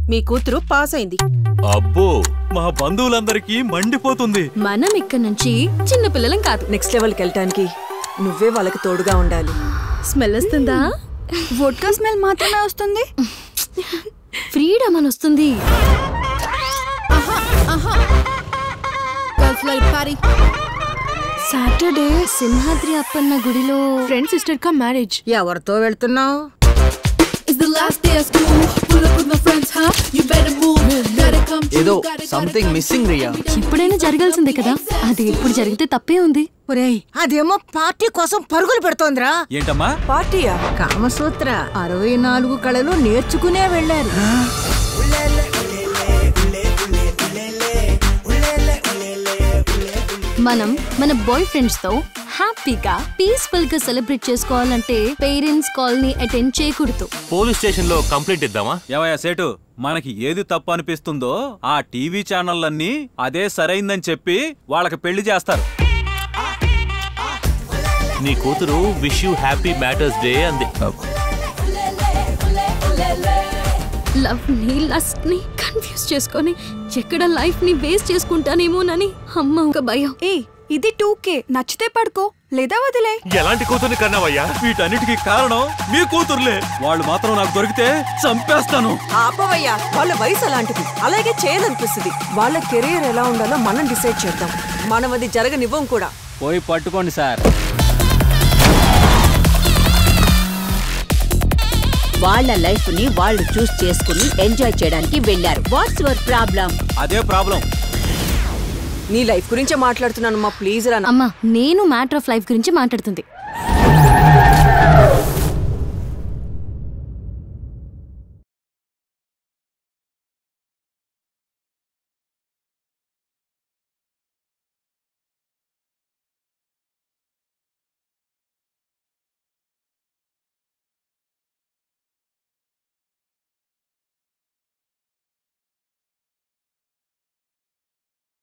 మీ కూతురు పాస్ అయింది అబ్బో మా బంధువులందరికీ మండిపోతుంది మనం ఇక్కడ నుంచి చిన్న పిల్లలం కాదు నెక్స్ట్ లెవెల్కి వెళ్ళటానికి నువ్వే వాళ్ళకి తోడుగా ఉండాలి స్మెల్ వస్తుందా వోడ్కా స్మెల్ మాత్రమే వస్తుంది ఫ్రీడమ్ అని వస్తుంది సాటర్డే సింహాద్రి అప్పన్న గుడిలో ఫ్రెండ్ సిస్టర్ కా మ్యారేజ్ ఎవరితో వెళ్తున్నావు It's the last day of school. Pull up with my friends, huh? You better move. Gotta come true. ఏదో Gotta, సంథింగ్ మిస్సింగ్ రియా ఎప్పుడైనా జరగాల్సిందే కదా అది ఎప్పుడు జరిగితే తప్పే ఉంది ఒరేయ్ అదేమో పార్టీ కోసం పరుగులు పెడుతోందిరా ఏంటమ్మా పార్టీయా కామసూత్ర అరవై నాలుగు కళలు నేర్చుకునే వెళ్ళారు మనం మన బాయ్ ఫ్రెండ్స్ తో హ్యాపీగా పీస్ఫుల్ గా సెలబ్రేట్ చేసుకోవాలంటే పేరెంట్స్ కాల్ ని అటెండ్ చేయకూడదు పోలీస్ స్టేషన్ లో కంప్లైంట్ ఇద్దామా ఏమయ్యా సేటు మనకి ఏది తప్పు అనిపిస్తుందో ఆ టీవీ ఛానళ్ళన్నీ అదే సరైందని చెప్పి వాళ్ళకి పెళ్లి చేస్తారు నీ కూతురు wish you happy mother's day అంది లవ్ ని లస్ట్ ని కన్ఫ్యూజ్ చేసుకొని ఎక్కడ లైఫ్ ని వేస్ట్ చేసుకుంటానేమోనని అమ్మ ఒక భయం ఏ ఇది టూ కే నచ్చితే పడుకో లేదా వదిలే ఎలాంటి కూతుర్ని కన్నావయ్యా వీటన్నిటికీ కారణం మీ కూతుర్లే వాళ్ళు మాత్రం నాకు దొరికితే చంపేస్తాను ఆపవయ్యా వాళ్ళ వయసు అలాంటిది అలాగే చేయాలనిపిస్తుంది వాళ్ళ కెరీర్ ఎలా ఉండాలో మనం డిసైడ్ చేద్దాం మనం అది జరగనివ్వం కూడా పోయి పట్టుకోండి సార్ వాళ్ళ లైఫ్ ని వాళ్ళు చూస్ చేసుకుని ఎంజాయ్ చేయడానికి వెళ్ళారు వాట్స్ యువర్ ప్రాబ్లం అదే ప్రాబ్లం నీ లైఫ్ గురించే మాట్లాడుతున్నాను మా ప్లీజ్ రా అమ్మా నేను మ్యాటర్ ఆఫ్ లైఫ్ గురించి మాట్లాడుతుంది